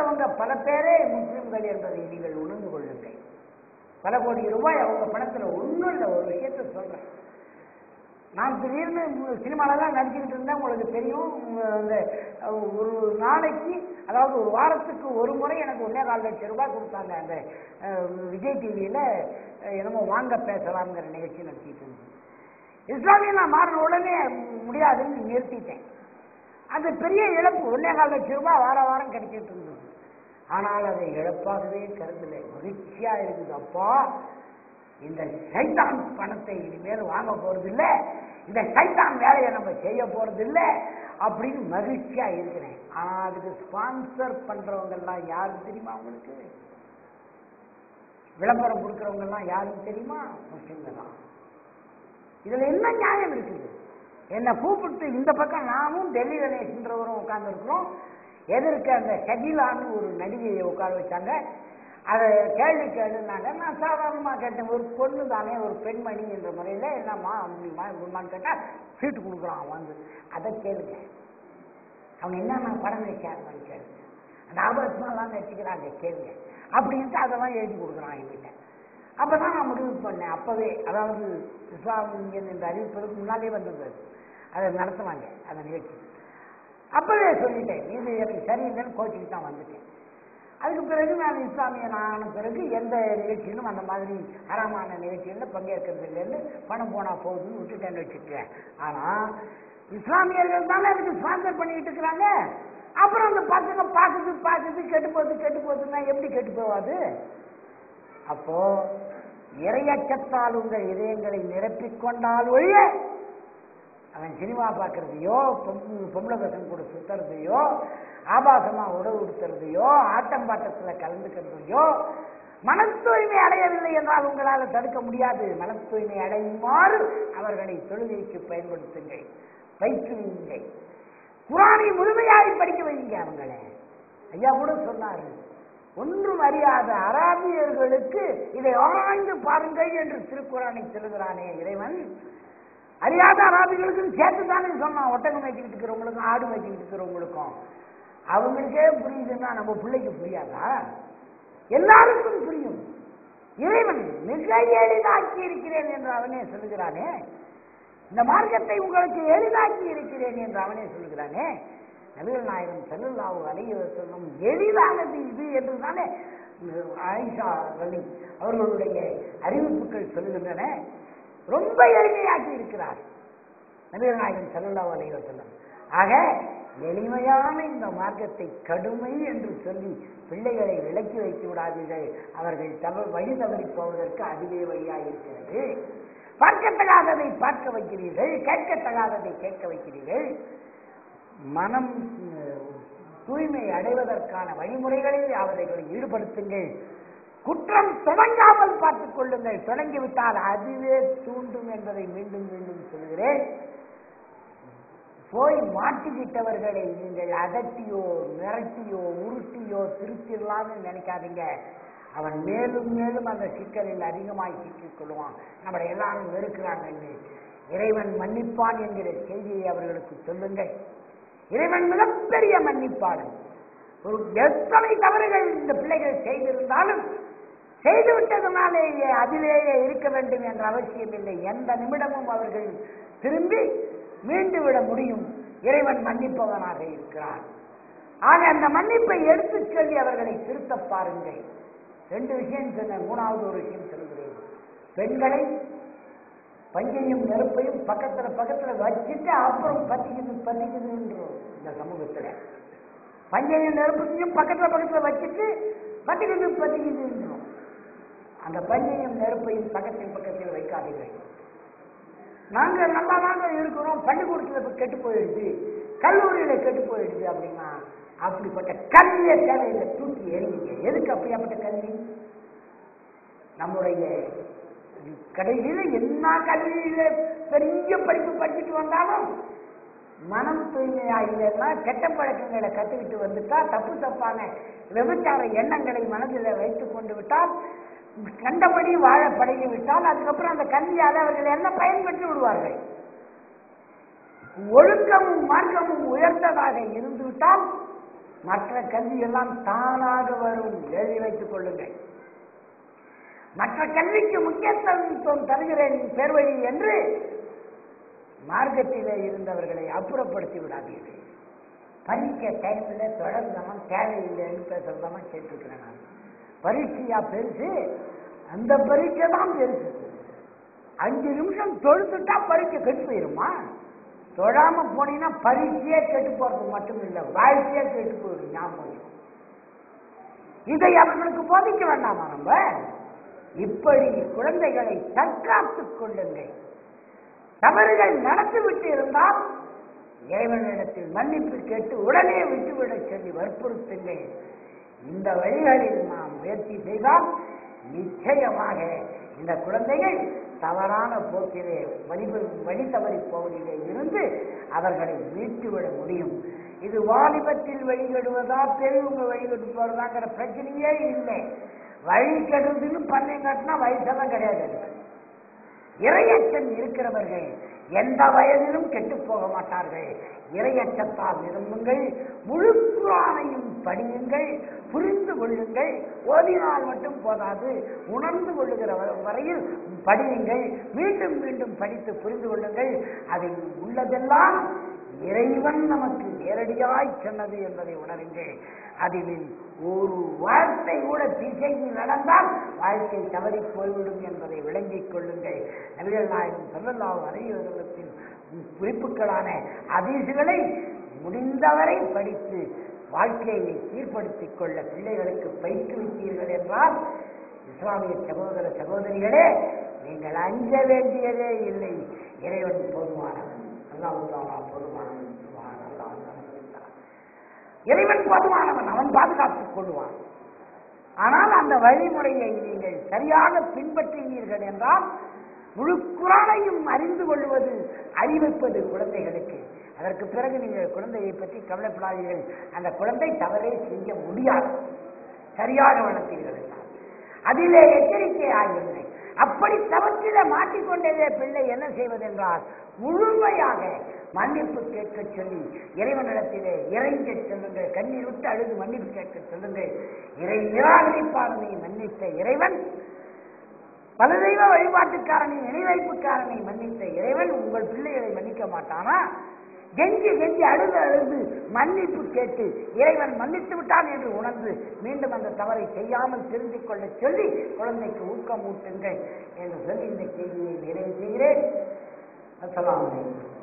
அவங்க பல பேரே முஸ்லிம்கள் என்பதை நீங்கள் உணர்ந்து கொள்ளுங்கள் பல கோடி ரூபாய் அவங்க பணத்துல ஒண்ணும் இல்லை ஒரு விஷயத்த சொல்றேன் நான் திடீர்னு சினிமாலலாம் நடிச்சுக்கிட்டு இருந்தேன் உங்களுக்கு தெரியும் உங்க அந்த அஹ், ஒரு நாளைக்கு அதாவது ஒரு வாரத்துக்கு ஒரு முறை எனக்கு ஒன்றே கால் லட்சம் ரூபாய் கொடுத்தாங்க அந்த அஹ், விஜய் டிவியில் என்னமோ வாங்க பேசலாம்ங்கிற நிகழ்ச்சி நடத்திட்டு இருந்தேன் இஸ்லாமிய நான் மாறின உடனே முடியாதுன்னு நிறுத்திட்டேன் அது பெரிய இழப்பு ஒன்றே கால் லட்சம் ரூபாய் வார வாரம் கிடைச்சிட்டு இருந்தது ஆனால் அதை இழப்பாகவே கருதலை மகிழ்ச்சியா இருக்குது அப்பா இந்த சைத்தான் பணத்தை இனிமேல் வாங்க போறதில்ல இந்த சைத்தான் வேலையை நம்ம செய்ய போறதில்ல அப்படின்னு மகிழ்ச்சியா இருக்கிறேன் ஆனா அதுக்கு ஸ்பான்சர் பண்றவங்க எல்லாம் யாரு தெரியுமா உங்களுக்கு விளம்பரம் கொடுக்கறவங்க எல்லாம் யாருன்னு தெரியுமா முஸ்லிம்கள் தான் இதுல என்ன நியாயம் இருக்குது என்னை கூப்பிட்டு இந்த பக்கம் நானும் டெல்லி கணேஷ்ன்றவரும் உட்கார்ந்துருக்கிறோம் எதிர்க்க அந்த ஷகிலான்னு ஒரு நடிகையை உட்கார வச்சாங்க அதை கேள்வி கேளுனாங்க நான் சாதாரணமாக கேட்டேன் ஒரு பொண்ணு தானே ஒரு பெண்மணி என்ற முறையில் என்னம்மா அப்படிமா இப்படிமான்னு கேட்டால் சீட்டு கொடுக்குறான் வந்து அதை கேளுங்க அவங்க என்னென்ன படம் நடிச்சாங்கன்னு கேளுங்க அந்த ஆபாசமாலாம் நடிச்சுக்கிறாங்க கேளுங்க அப்படின்ட்டு அதெல்லாம் எழுதி கொடுக்குறான் என்கிட்ட அப்போ தான் நான் முடிவு பண்ணேன் அப்போவே அதாவது இஸ்லாமியன் என்ற அறிவிப்பதற்கு முன்னாலே வந்தது அது. அதை நடத்துவாங்க அந்த நிகழ்ச்சி அப்போவே சொல்லிட்டேன் இது எனக்கு சரியில்லைன்னு கோச்சிக்கு தான் வந்துட்டேன் அதுக்கு பிறகு நான் இஸ்லாமியன் ஆன பிறகு எந்த நிகழ்ச்சியிலும் அந்த மாதிரி ஹராமான நிகழ்ச்சிகளில் பங்கேற்கிறது இல்லைன்னு பணம் போனால் போகுதுன்னு விட்டுட்டேன்னு வச்சுக்கிறேன் ஆனால் இஸ்லாமியர்கள் தானே அதுக்கு ஸ்பான்சர் பண்ணிக்கிட்டு இருக்கிறாங்க அப்புறம் அந்த பசங்க பார்க்குது பார்க்குது கெட்டு போகுது கெட்டு போகுதுன்னா எப்படி கெட்டு போகாது அப்போ இரையச்சத்தால் உங்கள் இதயங்களை நிரப்பிக் கொண்டால் ஒழிய அவன் சினிமா பார்க்கறதையோ பொம்- பொம்பளை பசங்க கூட சுத்துறதையோ ஆபாசமா உடவு உடுத்துறதையோ ஆட்டம் பாட்டத்தில் கலந்துக்கிறதையோ மன தூய்மை அடையவில்லை என்றால் உங்களால் தடுக்க முடியாது மன தூய்மை அடையுமாறு அவர்களை தொழுகைக்கு பயன்படுத்துங்கள் பயிற்றுவீங்கள் குரானை முழுமையாய் படிக்க வைங்க அவங்களை ஐயா கூட சொன்னாரு ஒன்றும் அறியாத அராபியர்களுக்கு இதை ஆராய்ந்து பாருங்கள் என்று திருக்குறானை சொல்லுகிறானே இறைவன் அறியாத அராபிகளுக்கும் சேர்த்து தானே சொன்னான் ஒட்டகம் மேய்ச்சிக்கிட்டு இருக்கிறவங்களுக்கும் ஆடு மேய்ச்சிக்கிட்டு இருக்கிறவங்களுக்கும் அவங்களுக்கே புரியுதுன்னா நம்ம பிள்ளைக்கு புரியாதா எல்லாருக்கும் புரியும் இறைவன் மிக எளிதாக்கி இருக்கிறேன் என்று அவனே சொல்லுகிறானே இந்த மார்க்கத்தை உங்களுக்கு எளிதாக்கி இருக்கிறேன் என்று அவனே சொல்லுகிறானே நபிகள் நாயகம் செல்லல்லாஹு அலைஹி வஸல்லம் எளிதானது இது என்று தானே ஆயிஷா ரலி அவர்களுடைய அறிவிப்புகள் சொல்லுகின்றன ரொம்ப எளிமையாக்கி இருக்கிறார் நபிகள் நாயகம் செல்லல்லாஹு அலைஹி வஸல்லம் ஆக எளிமையான இந்த மார்க்கத்தை கடுமை என்று சொல்லி பிள்ளைகளை விலக்கி வைத்து விடாதீர்கள் அவர்கள் தவ வழி தவறி போவதற்கு அதுவே வழியாக இருக்கிறது பார்க்கத்தகாததை பார்க்க வைக்கிறீர்கள் கேட்கத்தகாததை கேட்க வைக்கிறீர்கள் மனம் அஹ், தூய்மை அடைவதற்கான வழிமுறைகளில் அவர்களை ஈடுபடுத்துங்கள் குற்றம் தொடங்காமல் பார்த்துக் கொள்ளுங்கள் தொடங்கிவிட்டால் அதுவே தூண்டும் என்பதை மீண்டும் மீண்டும் சொல்கிறேன் போய் மாட்டிக்கிட்டவர்களை நீங்கள் அதட்டியோ மிரட்டியோ உருட்டியோ திருத்திடலாம்னு நினைக்காதீங்க அவன் மேலும் மேலும் அந்த சிக்கலில் அதிகமாய் சிக்கிக் கொள்வான் நம்மளை எல்லாரும் வெறுக்கிறாங்கன்னு இறைவன் மன்னிப்பான் என்கிற செய்தியை அவர்களுக்கு சொல்லுங்கள் இறைவன் மிகப்பெரிய மன்னிப்பாளன் ஒரு எத்தனை தவறுகள் இந்த பிள்ளைகள் செய்திருந்தாலும் செய்துவிட்டதனாலேயே அதிலேயே இருக்க வேண்டும் என்ற அவசியம் இல்லை எந்த நிமிடமும் அவர்கள் திரும்பி மீண்டு விட முடியும் இறைவன் மன்னிப்பவனாக இருக்கிறான் ஆக அந்த மன்னிப்பை எடுத்துச் சொல்லி அவர்களை திருத்தப் பாருங்கள் ரெண்டு விஷயம் சொன்னேன் மூணாவது ஒரு விஷயம் சொல்கிறேன் பெண்களை பஞ்சையும் நெருப்பையும் பக்கத்துல பக்கத்துல வச்சுட்டு அப்புறம் பத்திக்குது பத்திக்குதுன்றோம் இந்த சமூகத்துல பஞ்சையும் நெருப்பையும் பக்கத்துல பக்கத்துல வச்சுட்டு பத்திக்குது பத்திக்குதுன்றோம் அந்த பஞ்சையும் நெருப்பையும் பக்கத்தில் பக்கத்தில் வைக்காதீர்கள் நாங்க நல்லா தாங்க இருக்கிறோம் பள்ளிக்கூடத்துல இப்ப கெட்டு போயிடுச்சு கல்லூரியில கெட்டு போயிடுச்சு அப்படின்னா அப்படிப்பட்ட கல்வியை தேவையில்லை தூக்கி எறிங்க எதுக்கு அப்படியாப்பட்ட கல்வி நம்முடைய கடைசியில என்ன கல்வியில பெரிய படிப்பு படிச்சுட்டு வந்தாலும் மனம் தூய்மையா இல்லைன்னா கெட்ட பழக்கங்களை கத்துக்கிட்டு வந்துட்டா தப்பு தப்பான விபச்சார எண்ணங்களை மனதில் வைத்துக் கொண்டு விட்டால் கண்டபடி வாழ பழகி விட்டால் அதுக்கப்புறம் அந்த கல்வியால் அவர்கள் என்ன பயன்பெற்று விடுவார்கள் ஒழுக்கமும் மார்க்கமும் உயர்ந்ததாக இருந்துவிட்டால் மற்ற கல்வி எல்லாம் தானாக வரும் எழுதி வைத்துக் கொள்ளுங்கள் மற்ற கல்விக்கு முக்கியத்துவம் தருகிறேன் பெருவழி என்று மார்க்கத்திலே இருந்தவர்களை அப்புறப்படுத்தி விடாதீர்கள் பரீட்சை டைமில் தொடர்ந்தவன் தேவையில்லைன்னு பேசுறதாம கேட்டிருக்கிறேன் நான் பரீட்சையா பெருசு அந்த பரீட்சை தான் பெருசு அஞ்சு நிமிஷம் தொழுத்துட்டா பரீட்சை கெட்டு போயிருமா தொழாம போனீங்கன்னா பரீட்சையே கெட்டு போறது மட்டும் இல்லை வாழ்க்கையே கெட்டு போயிடும் ஞாபகம் வச்சுக்கோ. இதை அவர்களுக்கு போதிக்க வேண்டாமா நம்ம இப்படி குழந்தைகளை தற்காத்துக் கொள்ளுங்கள் தவறுகள் நடந்துவிட்டு இருந்தால் இறைவனிடத்தில் மன்னிப்பு கேட்டு உடனே விட்டுவிடச் சொல்லி வற்புறுத்துங்கள் இந்த வழிகளில் நாம் முயற்சி செய்தால் நிச்சயமாக இந்த குழந்தைகள் தவறான போக்கிலே வழி வழி தவறி போவதிலே இருந்து அவர்களை மீட்டுவிட முடியும் இது வாலிபத்தில் வழிகடுவதா பெரியவங்க வழிகட்டு போறதாங்கிற பிரச்சனையே இல்லை வழி கெடுதுன்னு பண்ணையும் காட்டினா வயசெல்லாம் கிடையாது அதுக்கு. இரையச்சம் இருக்கிறவர்கள் எந்த வயதிலும் கெட்டு போக மாட்டார்கள் இரையச்சத்தால் விரும்புங்கள் முழு குரானையும் படியுங்கள் புரிந்து கொள்ளுங்கள் ஓதினால் மட்டும் போதாது உணர்ந்து கொள்ளுகிற வ- வரையில் படியுங்கள் மீண்டும் மீண்டும் படித்து புரிந்து கொள்ளுங்கள் அதில் உள்ளதெல்லாம் இறைவன் நமக்கு நேரடியாய் சொன்னது என்பதை உணருங்கள் அதில் ஒரு வார்த்தை கூட திசைக்கு நடந்தால் வாழ்க்கை தவறி போய்விடும் என்பதை விளங்கிக் கொள்ளுங்கள் நபிகள் நாயகம் சொல்லல்லாஹு அலைஹி வஸல்லத்தின் குறிப்புகளான அதீசுகளை முடிந்தவரை படித்து வாழ்க்கையை சீர்படுத்திக் கொள்ள பிள்ளைகளுக்கு பயிற்றுவித்தீர்கள் என்றால் இஸ்லாமிய சகோதர சகோதரிகளே நீங்கள் அஞ்ச வேண்டியதே இல்லை இறைவன் போதுமானவன் அல்லாஹ் தாலா போதுமானவன் சுப்ஹான் அல்லாஹ், அல்ஹம்துலில்லாஹ். இறைவன் போதுமானவன் அவன் பாதுகாத்துக் கொள்வான் ஆனால் அந்த வழிமுறையை நீங்கள் சரியாக பின்பற்றினீர்கள் என்றால் முழு குரானையும் அறிந்து கொள்வது அறிவிப்பது குழந்தைகளுக்கு அதற்கு பிறகு நீங்கள் குழந்தையை பற்றி கவலைப்படாதீர்கள் அந்த குழந்தை தவறே செய்ய முடியாது சரியாக வளர்த்தீர்கள் என்றால். அதிலே எச்சரிக்கையாகிருந்தேன் அப்படி தவற்றில மாட்டிக்கொண்டதே பிள்ளை என்ன செய்வதென்றால் முழுமையாக மன்னிப்பு கேட்க சொல்லி இறைவனிடத்திலே இறைஞ்ச சொல்லுங்கள் கண்ணீர் விட்டு அழுது மன்னிப்பு கேட்க சொல்லுங்கள் இறை நிராகரிப்பாளனை மன்னித்த இறைவன் பல தெய்வ வழிபாட்டுக்காரனை இணைவைப்புக்காரனை மன்னித்த இறைவன் உங்கள் பிள்ளைகளை மன்னிக்க மாட்டானா கெஞ்சி கெஞ்சி அழுது அழுது மன்னிப்பு கேட்டு இறைவன் மன்னித்து விட்டான் என்று உணர்ந்து மீண்டும் அந்த தவறை செய்யாமல் தெரிந்து கொள்ள சொல்லி குழந்தைக்கு ஊக்கம் ஊட்டுங்கள் என்று சொல்லி இந்த செய்தியை நிறைவு செய்கிறேன் அஸ்ஸலாமு அலைக்கும்